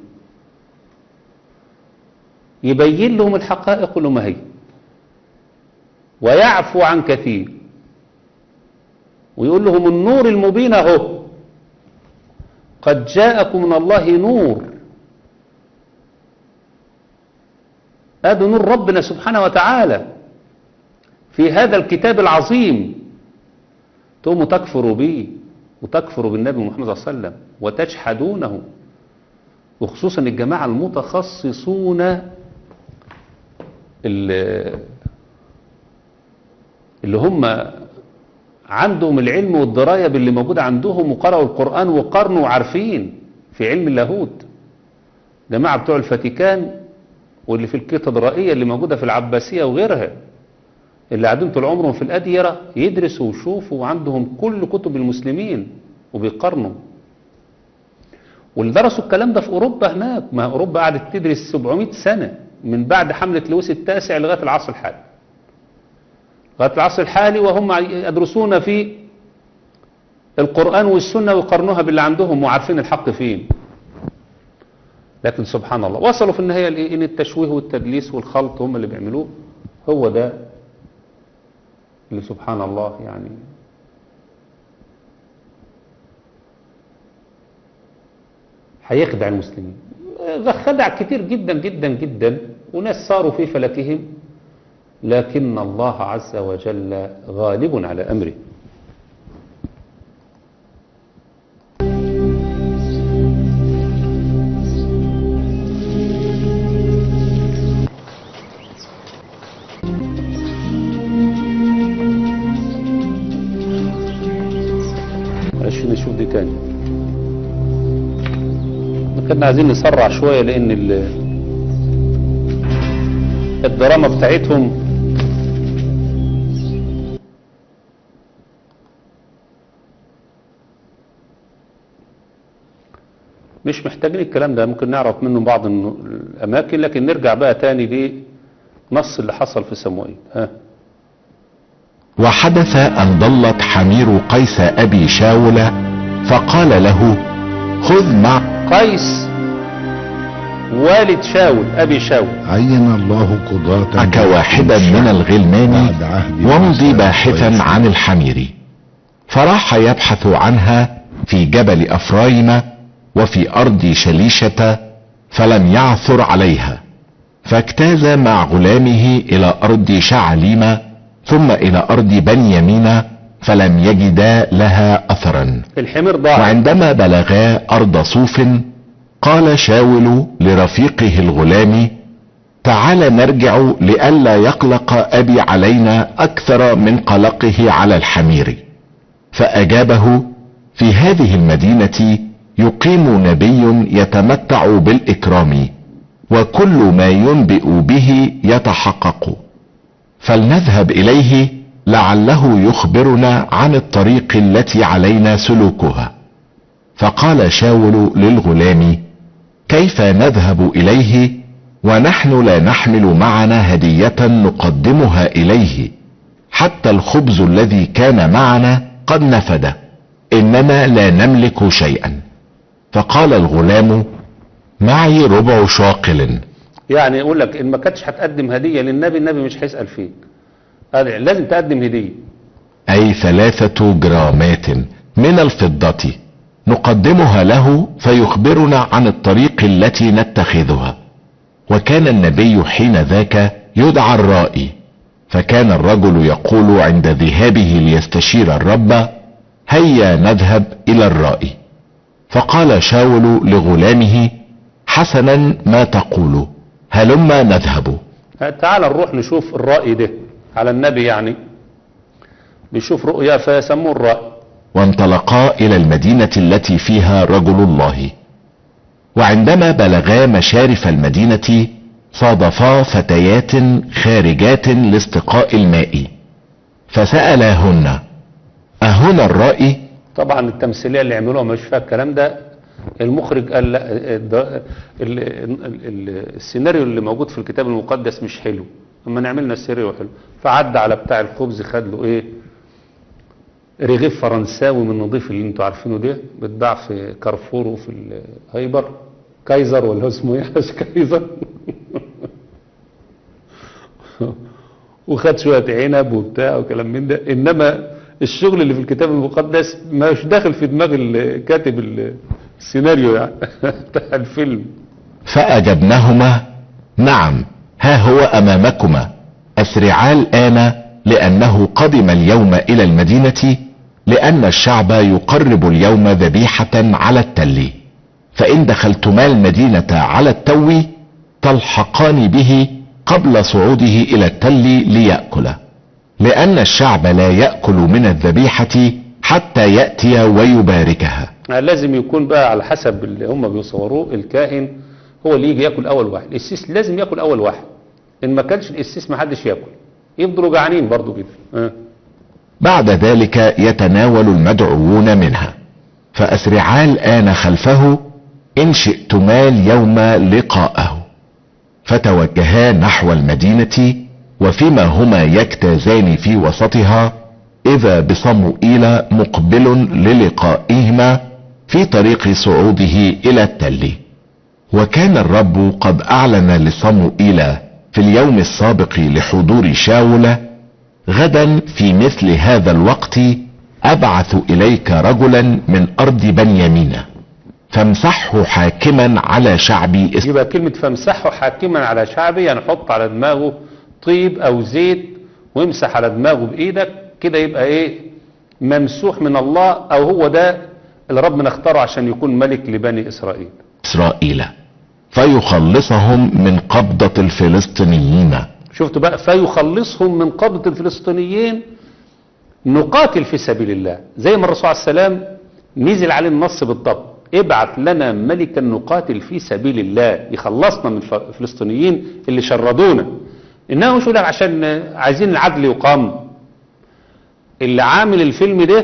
[SPEAKER 3] يبين لهم الحقائق لما هي ويعفو عن كثير ويقول لهم النور المبين اهو قد جاءكم من الله نور هذا نور ربنا سبحانه وتعالى في هذا الكتاب العظيم تقوموا تكفروا به وتكفروا بالنبي محمد صلى الله عليه وسلم وتجحدونه وخصوصا الجماعة المتخصصون اللي, اللي هم عندهم العلم والدراية باللي موجود عندهم وقرأوا القرآن وقرنوا وعارفين في علم اللاهوت جماعة بتوع الفاتيكان واللي في الكاتدرائية اللي موجودة في العباسية وغيرها اللي قاعدين طول عمرهم في الأديرة يدرسوا ويشوفوا وعندهم كل كتب المسلمين وبيقارنوا واللي درسوا الكلام ده في أوروبا هناك ما أوروبا قعدت تدرس 700 سنة من بعد حملة لويس التاسع لغاية العصر الحالي لغاية العصر الحالي وهم يدرسون في القرآن والسنة ويقارنوها باللي عندهم وعارفين الحق فين لكن سبحان الله وصلوا في النهاية لإيه؟ إن التشويه والتدليس والخلط هم اللي بيعملوه هو ده اللي سبحان الله يعني هيخدع المسلمين خدع كتير جدا جدا جدا وناس صاروا في فلكهم لكن الله عز وجل غالب على أمره عشان نشوف دي تاني كنا عايزين نسرع شوية لأن الدراما بتاعتهم مش محتاجين الكلام ده ممكن نعرف منه بعض الأماكن لكن نرجع بقى تاني لنص اللي حصل في سموئيل ها
[SPEAKER 4] وحدث أن ضلت حمير قيس أبي شاول فقال له خذ مع
[SPEAKER 3] قيس والد شاول أبي شاول
[SPEAKER 2] عين الله قضاة
[SPEAKER 4] معك واحدا من الغلمان
[SPEAKER 2] بعد عهد
[SPEAKER 4] وامضي
[SPEAKER 2] موسى
[SPEAKER 4] باحثا
[SPEAKER 2] ويسوع.
[SPEAKER 4] عن الحمير فراح يبحث عنها في جبل أفرايم وفي أرض شليشة فلم يعثر عليها فاجتاز مع غلامه الى ارض شعليم ثم الى ارض بنيامين فلم يجدا لها اثرا
[SPEAKER 3] الحمير ضاع
[SPEAKER 4] وعندما بلغا ارض صوف قال شاول لرفيقه الغلام تعال نرجع لئلا يقلق ابي علينا اكثر من قلقه على الحمير فاجابه في هذه المدينه يقيم نبي يتمتع بالاكرام وكل ما ينبئ به يتحقق فلنذهب اليه لعله يخبرنا عن الطريق التي علينا سلوكها فقال شاول للغلام كيف نذهب اليه ونحن لا نحمل معنا هديه نقدمها اليه حتى الخبز الذي كان معنا قد نفد اننا لا نملك شيئا فقال الغلام معي ربع شاقل
[SPEAKER 3] يعني يقول لك ان ما كانتش هتقدم هديه للنبي النبي مش هيسال فيك هذا لازم تقدم هديه
[SPEAKER 4] اي ثلاثة جرامات من الفضة نقدمها له فيخبرنا عن الطريق التي نتخذها وكان النبي حين ذاك يدعى الرائي فكان الرجل يقول عند ذهابه ليستشير الرب هيا نذهب الى الرائي فقال شاول لغلامه حسنا ما تقول هلما نذهب
[SPEAKER 3] تعال نروح نشوف الرأي ده على النبي يعني بيشوف رؤيا فيسموه الرأي
[SPEAKER 4] وانطلقا الى المدينة التي فيها رجل الله وعندما بلغا مشارف المدينة صادفا فتيات خارجات لاستقاء الماء فسألاهن أهنا الرائي
[SPEAKER 3] طبعا التمثيليه اللي عملوها مش فيها الكلام ده المخرج قال لا الد- ال- ال- ال- السيناريو اللي موجود في الكتاب المقدس مش حلو اما نعملنا السيناريو حلو فعدى على بتاع الخبز خد له ايه رغيف فرنساوي من نظيف اللي انتوا عارفينه ده بيتباع في كارفور وفي الهايبر كايزر ولا اسمه ايه مش كايزر وخد شويه عنب وبتاع وكلام من ده انما الشغل اللي في الكتاب المقدس مش داخل في دماغ ال- كاتب ال- السيناريو يعني بتاع الفيلم
[SPEAKER 4] فأجبنهما نعم ها هو أمامكما أسرعا الآن لأنه قدم اليوم إلى المدينة لأن الشعب يقرب اليوم ذبيحة على التل فإن دخلتما المدينة على التو تلحقان به قبل صعوده إلى التل ليأكل لأن الشعب لا يأكل من الذبيحة حتى يأتي ويباركها
[SPEAKER 3] لازم يكون بقى على حسب اللي هم بيصوروه الكاهن هو اللي يجي ياكل اول واحد السيس لازم ياكل اول واحد ان ما كانش السيس ما حدش ياكل يفضلوا جعانين برضو كده اه.
[SPEAKER 4] بعد ذلك يتناول المدعوون منها فأسرعا الآن خلفه إن شئتما اليوم لقاءه فتوجها نحو المدينة وفيما هما يجتازان في وسطها إذا بصموئيل مقبل للقائهما في طريق صعوده إلى التل وكان الرب قد أعلن لصموئيل في اليوم السابق لحضور شاول غدا في مثل هذا الوقت ابعث اليك رجلا من ارض بنيامين فامسحه حاكما على شعبي إس-
[SPEAKER 3] يبقى كلمة فامسحه حاكما على شعبي يعني حط على دماغه طيب او زيت وامسح على دماغه بايدك كده يبقى ايه ممسوح من الله او هو ده اللي ربنا اختاره عشان يكون ملك لبني اسرائيل
[SPEAKER 4] اسرائيل فيخلصهم من قبضة الفلسطينيين
[SPEAKER 3] شفتوا بقى فيخلصهم من قبضة الفلسطينيين نقاتل في سبيل الله زي ما الرسول عليه السلام نزل عليه النص بالضبط ابعث لنا ملكا نقاتل في سبيل الله يخلصنا من الف- الفلسطينيين اللي شردونا انه مش يقول لك عشان عايزين العدل يقام اللي عامل الفيلم ده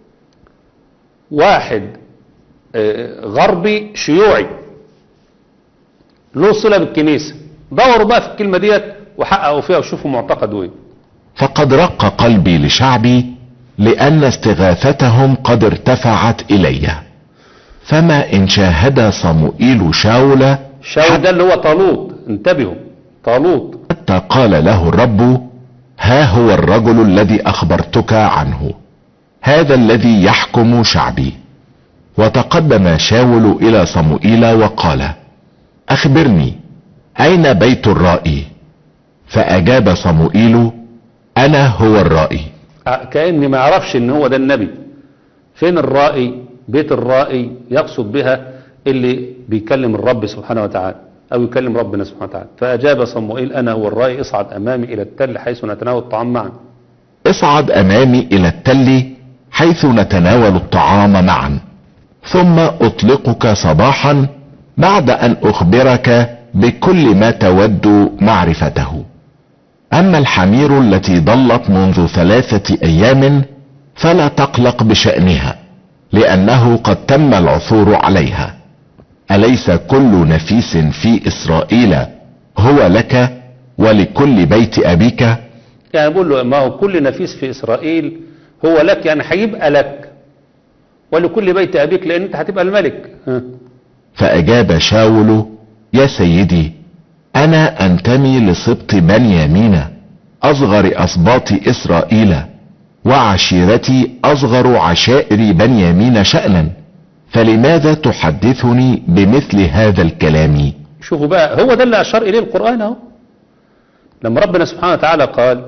[SPEAKER 3] واحد آه، غربي شيوعي له صلة بالكنيسة دوروا بقى في الكلمة ديت وحققوا فيها وشوفوا معتقده ايه
[SPEAKER 4] فقد رق قلبي لشعبي لان استغاثتهم قد ارتفعت الي فما ان شاهد صموئيل شاول
[SPEAKER 3] شاول ده اللي هو طالوت انتبهوا طالوت
[SPEAKER 4] حتى قال له الرب ها هو الرجل الذي اخبرتك عنه هذا الذي يحكم شعبي وتقدم شاول الى صموئيل وقال اخبرني اين بيت الرائي فاجاب صموئيل انا هو الرائي
[SPEAKER 3] آه، كأني ما يعرفش ان هو ده النبي فين الرائي بيت الرائي يقصد بها اللي بيكلم الرب سبحانه وتعالى او يكلم ربنا سبحانه وتعالى فاجاب صموئيل انا هو الرائي اصعد امامي الى التل حيث نتناول الطعام معا
[SPEAKER 4] اصعد امامي الى التل حيث نتناول الطعام معا ثم اطلقك صباحا بعد ان اخبرك بكل ما تود معرفته اما الحمير التي ضلت منذ ثلاثة ايام فلا تقلق بشأنها لانه قد تم العثور عليها اليس كل نفيس في اسرائيل هو لك ولكل بيت ابيك
[SPEAKER 3] يعني بقول له ما هو كل نفيس في اسرائيل هو لك يعني هيبقى لك ولكل بيت ابيك لان انت هتبقى الملك ها.
[SPEAKER 4] فاجاب شاول يا سيدي انا انتمي لسبط بنيامين اصغر اسباط اسرائيل وعشيرتي اصغر عشائر بنيامين شأنا فلماذا تحدثني بمثل هذا الكلام
[SPEAKER 3] شوفوا بقى هو ده اللي اشار اليه القران اهو لما ربنا سبحانه وتعالى قال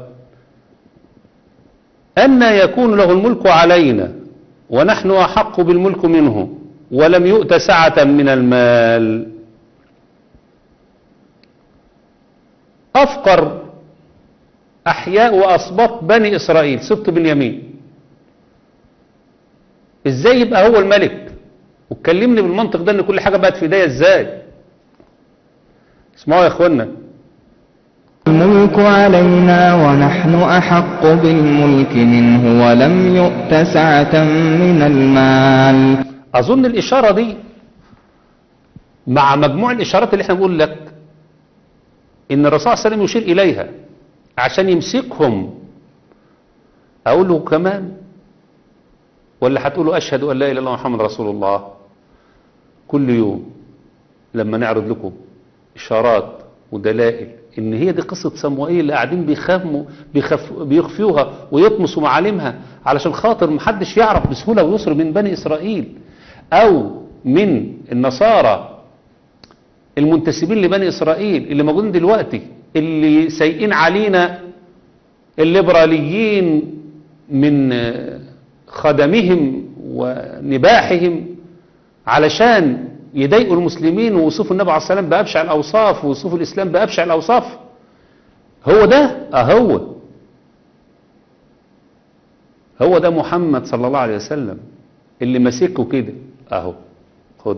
[SPEAKER 3] أن يكون له الملك علينا ونحن أحق بالملك منه ولم يؤت سعة من المال أفقر أحياء وأسباط بني إسرائيل سبط بنيامين إزاي يبقى هو الملك وتكلمني بالمنطق ده إن كل حاجة بقت في إيديا إزاي اسمعوا يا إخوانا
[SPEAKER 1] الملك علينا ونحن أحق بالملك منه ولم يؤت سعة من المال
[SPEAKER 3] أظن الإشارة دي مع مجموع الإشارات اللي احنا بنقول لك إن الرسول صلى الله عليه وسلم يشير إليها عشان يمسكهم أقول له كمان ولا هتقولوا أشهد أن لا إله إلا الله محمد رسول الله كل يوم لما نعرض لكم إشارات ودلائل إن هي دي قصة صموئيل اللي قاعدين بيخافوا بيخف بيخفيوها ويطمسوا معالمها علشان خاطر محدش يعرف بسهولة ويسر من بني إسرائيل أو من النصارى المنتسبين لبني إسرائيل اللي موجودين دلوقتي اللي سايقين علينا الليبراليين من خدمهم ونباحهم علشان يضايقوا المسلمين ويوصفوا النبي عليه الصلاة والسلام بأبشع الأوصاف ويوصفوا الإسلام بأبشع الأوصاف هو ده أهو هو ده محمد صلى الله عليه وسلم اللي ماسكه كده أهو خد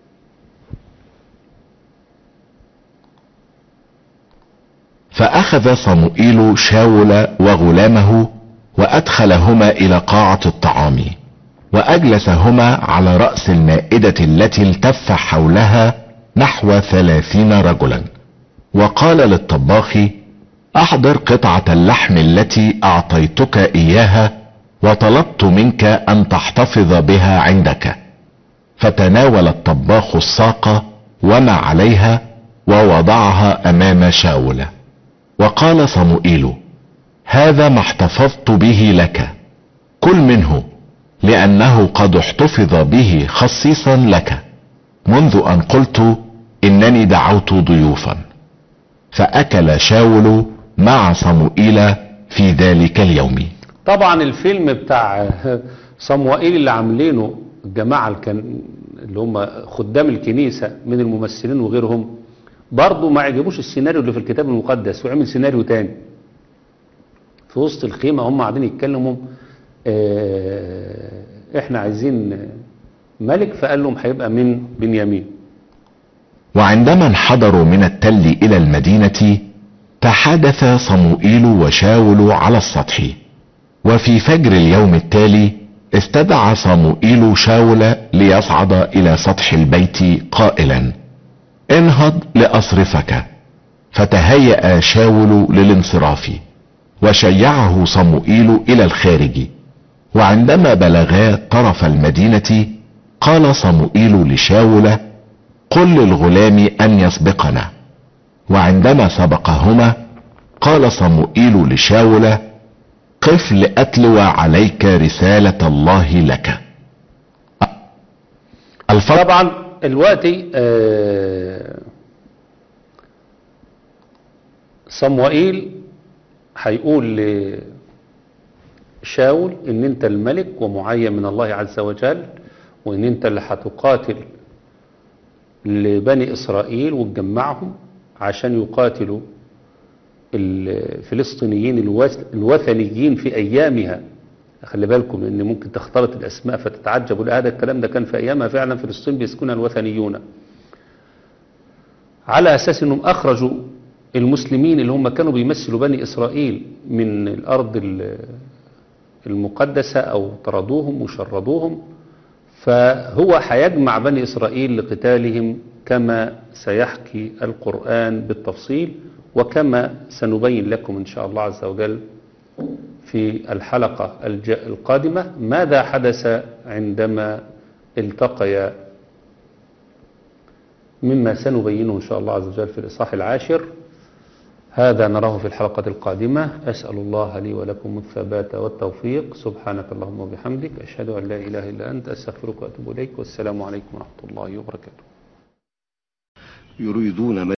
[SPEAKER 4] فأخذ صموئيل شاول وغلامه وأدخلهما إلى قاعة الطعام وأجلسهما على رأس المائدة التي التف حولها نحو ثلاثين رجلا وقال للطباخ أحضر قطعة اللحم التي أعطيتك إياها وطلبت منك أن تحتفظ بها عندك فتناول الطباخ الساق وما عليها ووضعها أمام شاول وقال صموئيل هذا ما احتفظت به لك كل منه لأنه قد احتفظ به خصيصا لك منذ أن قلت إنني دعوت ضيوفا فأكل شاول مع صموئيل في ذلك اليوم
[SPEAKER 3] طبعا الفيلم بتاع صموئيل اللي عاملينه الجماعة الكن... اللي هم خدام الكنيسة من الممثلين وغيرهم برضه ما عجبوش السيناريو اللي في الكتاب المقدس وعمل سيناريو تاني في وسط الخيمة هم قاعدين يتكلموا اه احنا عايزين ملك فقال لهم هيبقى من بنيامين
[SPEAKER 4] وعندما انحدروا من التل الى المدينة تحادث صموئيل وشاول على السطح وفي فجر اليوم التالي استدعى صموئيل شاول ليصعد الى سطح البيت قائلا انهض لاصرفك فتهيأ شاول للانصراف وشيعه صموئيل الى الخارج وعندما بلغا طرف المدينة قال صموئيل لشاول قل للغلام ان يسبقنا وعندما سبقهما قال صموئيل لشاول قف لاتلو عليك رسالة الله لك
[SPEAKER 3] طبعا الوقت آه صموئيل هيقول لشاول ان انت الملك ومعين من الله عز وجل وان انت اللي هتقاتل لبني اسرائيل وتجمعهم عشان يقاتلوا الفلسطينيين الوث- الوثنيين في ايامها خلي بالكم ان ممكن تختلط الاسماء فتتعجبوا لا هذا الكلام ده كان في ايامها فعلا فلسطين بيسكنها الوثنيون على اساس انهم اخرجوا المسلمين اللي هم كانوا بيمثلوا بني اسرائيل من الارض ال- المقدسة او طردوهم وشردوهم فهو هيجمع بني اسرائيل لقتالهم كما سيحكي القرآن بالتفصيل وكما سنبين لكم ان شاء الله عز وجل في الحلقة الج- القادمة ماذا حدث عندما التقيا مما سنبينه إن شاء الله عز وجل في الإصحاح العاشر هذا نراه في الحلقة القادمة أسأل الله لي ولكم الثبات والتوفيق سبحانك اللهم وبحمدك أشهد أن لا إله إلا أنت أستغفرك وأتوب إليك والسلام عليكم ورحمة الله وبركاته
[SPEAKER 6] يريدون